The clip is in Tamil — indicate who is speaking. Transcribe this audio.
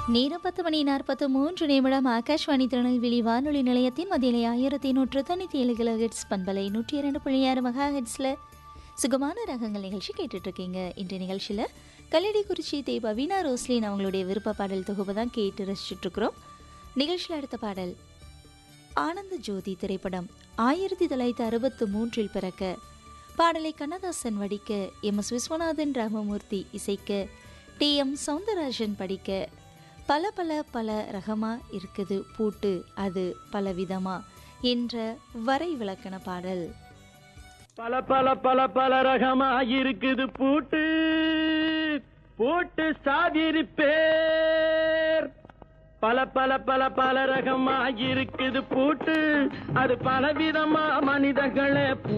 Speaker 1: நேரம் பத்து மணி நாற்பத்து மூன்று நிமிடம் ஆகாஷ்வாணி திருநெல்வேலி வானொலி நிலையத்தின் மதியலை ஆயிரத்தி நூற்று தொண்ணூற்றி ஏழு கிலோ ஹெட்ஸ் பண்பலை நூற்றி இரண்டு புள்ளி ஆறு மெகா ஹெட்ஸில் சுகமான ரகங்கள் நிகழ்ச்சி கேட்டுட்ருக்கீங்க இன்றைய நிகழ்ச்சியில் கல்லடிக்குறிச்சி தே பவீனா ரோஸ்லின் அவங்களுடைய விருப்ப பாடல் தொகுப்பு தான் கேட்டு ரசிச்சுட்ருக்குறோம் நிகழ்ச்சியில் அடுத்த பாடல் ஆனந்த ஜோதி திரைப்படம் ஆயிரத்தி தொள்ளாயிரத்தி அறுபத்து மூன்றில் பிறக்க பாடலை கண்ணதாசன் வடிக்க எம் எஸ் விஸ்வநாதன் ராமமூர்த்தி இசைக்க டி எம் சவுந்தரராஜன் படிக்க பல பல பல ரகமா இருக்குது பூட்டு அது பல விதமா என்ற வரை விளக்கண பாடல்
Speaker 2: பல பல பல பல ரகமா இருக்குது பூட்டு பூட்டு சாதிரி பேர் பல பல பல பல ரகமா இருக்குது பூட்டு அது பல விதமா மனிதர்களே